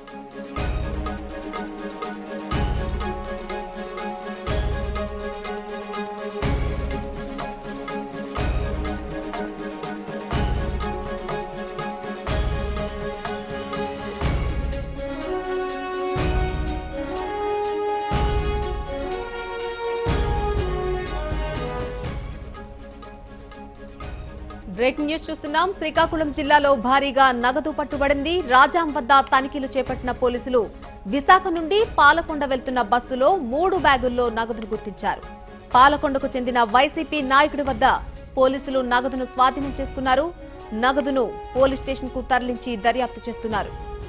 breaking news చూస్తున్నాం శ్రీకాకుళం జిల్లాలో భారీగా నగదు పట్టుబడింది రాజాం వద్ద తనిఖీలు చేపట్టిన పోలీసులు విశాఖ నుండి పాలకొండ వెళ్తున్న బస్సులో మూడు బ్యాగుల్లో నగదును గుర్తించారు పాలకొండకు చెందిన వైసీపీ నాయకుడి వద్ద పోలీసులు నగదును స్వాధీనం చేసుకున్నారు నగదును పోలీస్ స్టేషన్ కు తరలించి దర్యాప్తు చేస్తున్నారు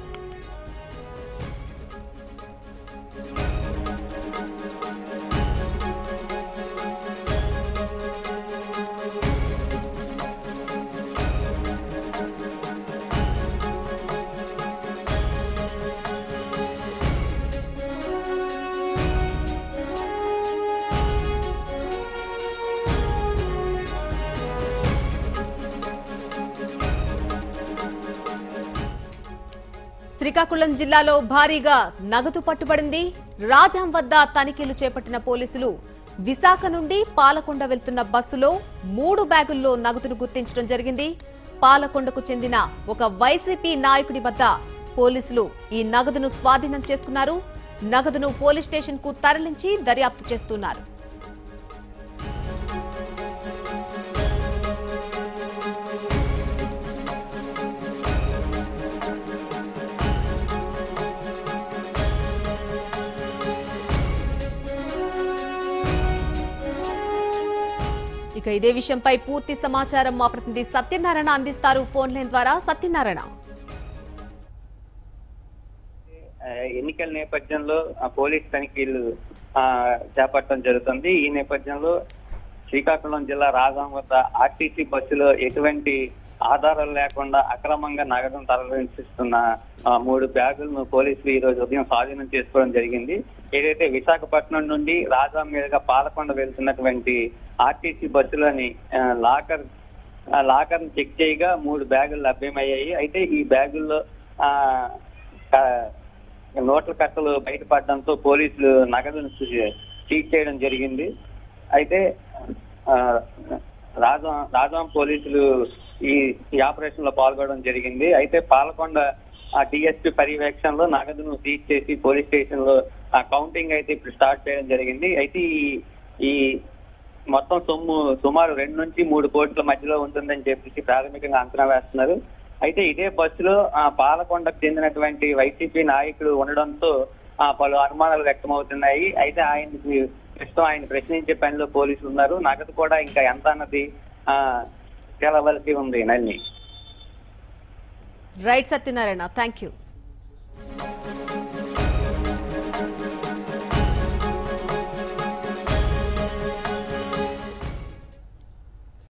శ్రీకాకుళం జిల్లాలో భారీగా నగదు పట్టుబడింది రాజాం వద్ద తనిఖీలు చేపట్టిన పోలీసులు విశాఖ నుండి పాలకొండ వెళ్తున్న బస్సులో మూడు బ్యాగుల్లో నగదును గుర్తించడం జరిగింది పాలకొండకు చెందిన ఒక వైసీపీ నాయకుడి వద్ద పోలీసులు ఈ నగదును స్వాధీనం చేసుకున్నారు నగదును పోలీస్ స్టేషన్ కు తరలించి దర్యాప్తు చేస్తున్నారు ఇక ఇదే విషయంపై పూర్తి సమాచారం మా ప్రతినిధి సత్యనారాయణ అందిస్తారు ఫోన్ లైన్ ద్వారా సత్యనారాయణ ఆ, ఎన్నికల నేపథ్యంలో ఆ, పోలీస్ తనిఖీలు ఆ, చేపట్టడం జరుగుతుంది ఈ నేపథ్యంలో శ్రీకాకుళం జిల్లా రాజాం వద్ద ఆర్టీసీ బస్సులో ఎటువంటి ఆధారాలు లేకుండా అక్రమంగా నగదును తరలిస్తున్న ఆ, మూడు బ్యాగులను పోలీసులు ఈ రోజు ఉదయం స్వాధీనం చేసుకోవడం జరిగింది ఏదైతే విశాఖపట్నం నుండి రాజాం మీదుగా పాలకొండ వెళ్తున్నటువంటి ఆర్టీసీ బస్సులోని ఆ, లాకర్ ఆ లాకర్ చెక్ చేయగా మూడు బ్యాగులు లభ్యమయ్యాయి అయితే ఈ బ్యాగుల్లో ఆ క- నోట్ల కట్టలు బయటపడడంతో పోలీసులు నగదును సీ- సీజ్ చేయడం జరిగింది అయితే ఆ, రాజాం రాజాం పోలీసులు ఈ ఈ ఆపరేషన్ లో పాల్గొనడం జరిగింది అయితే పాలకొండ ఆ డిఎస్పీ పర్యవేక్షణలో నగదును సీజ్ చేసి పోలీస్ స్టేషన్ లో ఆ కౌంటింగ్ అయితే ఇప్పుడు స్టార్ట్ చేయడం జరిగింది అయితే ఈ ఈ మొత్తం సొమ్ము సుమారు రెండు నుంచి మూడు కోట్ల మధ్యలో ఉంటుందని చెప్పేసి ప్రాథమికంగా అంచనా వేస్తున్నారు అయితే ఇదే బస్సులో ఆ పాలకొండకు చెందినటువంటి వైసీపీ నాయకుడు ఉండడంతో ఆ పలు అనుమానాలు వ్యక్తమవుతున్నాయి అయితే ఆయనకి ప్రస్తుతం ఆయన ప్రశ్నించే పనిలో పోలీసులు ఉన్నారు నగదు కూడా ఇంకా ఎంత అన్నది ఆ తెలవలసి ఉంది నల్లి రైట్ సత్యనారాయణ థ్యాంక్ యూ